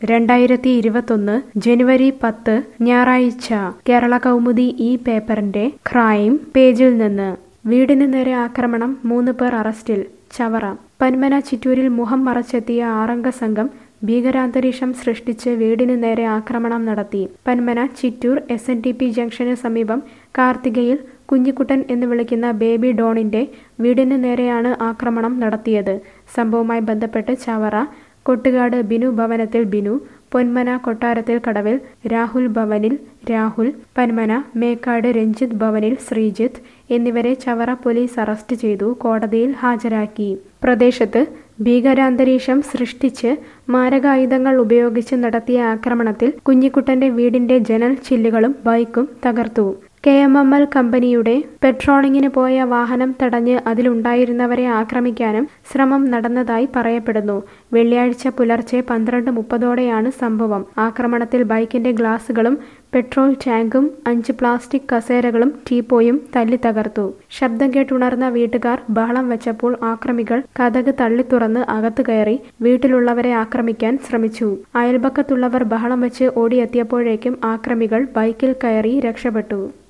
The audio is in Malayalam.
രണ്ടായിരത്തി ഇരുപത്തൊന്ന് ജനുവരി പത്ത് ഞായറാഴ്ച കേരള കൗമുദി ഈ പേപ്പറിന്റെ ക്രൈം പേജിൽ നിന്ന് വീടിന് നേരെ ആക്രമണം മൂന്ന് പേർ അറസ്റ്റിൽ ചവറ പന്മന ചിറ്റൂരിൽ മുഖം മറച്ചെത്തിയ ആറംഗ സംഘം ഭീകരാന്തരീക്ഷം സൃഷ്ടിച്ച് വീടിന് നേരെ ആക്രമണം നടത്തി Panmana Chittoor S N T P ജംഗ്ഷന് സമീപം കാർത്തികയിൽ കുഞ്ഞിക്കുട്ടൻ എന്ന് വിളിക്കുന്ന ബേബി ഡോണിന്റെ വീടിന് നേരെയാണ് ആക്രമണം നടത്തിയത് സംഭവവുമായി ബന്ധപ്പെട്ട് ചവറ കൊട്ടുകാട് ബിനു ഭവനത്തിൽ ബിനു പൊന്മന കൊട്ടാരത്തിൽ കടവിൽ രാഹുൽ ഭവനിൽ രാഹുൽ പന്മന മേക്കാട് രഞ്ജിത്ത് ഭവനിൽ ശ്രീജിത്ത് എന്നിവരെ ചവറ പോലീസ് അറസ്റ്റ് ചെയ്തു കോടതിയിൽ ഹാജരാക്കി പ്രദേശത്ത് ഭീകരാന്തരീക്ഷം സൃഷ്ടിച്ച് മാരകായുധങ്ങൾ ഉപയോഗിച്ച് നടത്തിയ ആക്രമണത്തിൽ കുഞ്ഞിക്കുട്ടന്റെ വീടിന്റെ ജനൽ ചില്ലുകളും ബൈക്കും തകർത്തു കെ എം എം എൽ കമ്പനിയുടെ പെട്രോളിങ്ങിന് പോയ വാഹനം തടഞ്ഞ് അതിലുണ്ടായിരുന്നവരെ ആക്രമിക്കാനും ശ്രമം നടന്നതായി പറയപ്പെടുന്നു വെള്ളിയാഴ്ച പുലർച്ചെ പന്ത്രണ്ട് മുപ്പതോടെയാണ് സംഭവം ആക്രമണത്തിൽ ബൈക്കിന്റെ ഗ്ലാസുകളും പെട്രോൾ ടാങ്കും അഞ്ച് പ്ലാസ്റ്റിക് കസേരകളും ടീപ്പോയും തല്ലി തകർത്തു ശബ്ദം കേട്ടുണർന്ന വീട്ടുകാർ ബഹളം വെച്ചപ്പോൾ ആക്രമികൾ കഥക് തള്ളി തുറന്ന് അകത്തു കയറി വീട്ടിലുള്ളവരെ ആക്രമിക്കാൻ ശ്രമിച്ചു അയൽപക്കത്തുള്ളവർ ബഹളം വെച്ച് ഓടിയെത്തിയപ്പോഴേക്കും ആക്രമികൾ ബൈക്കിൽ കയറി രക്ഷപ്പെട്ടു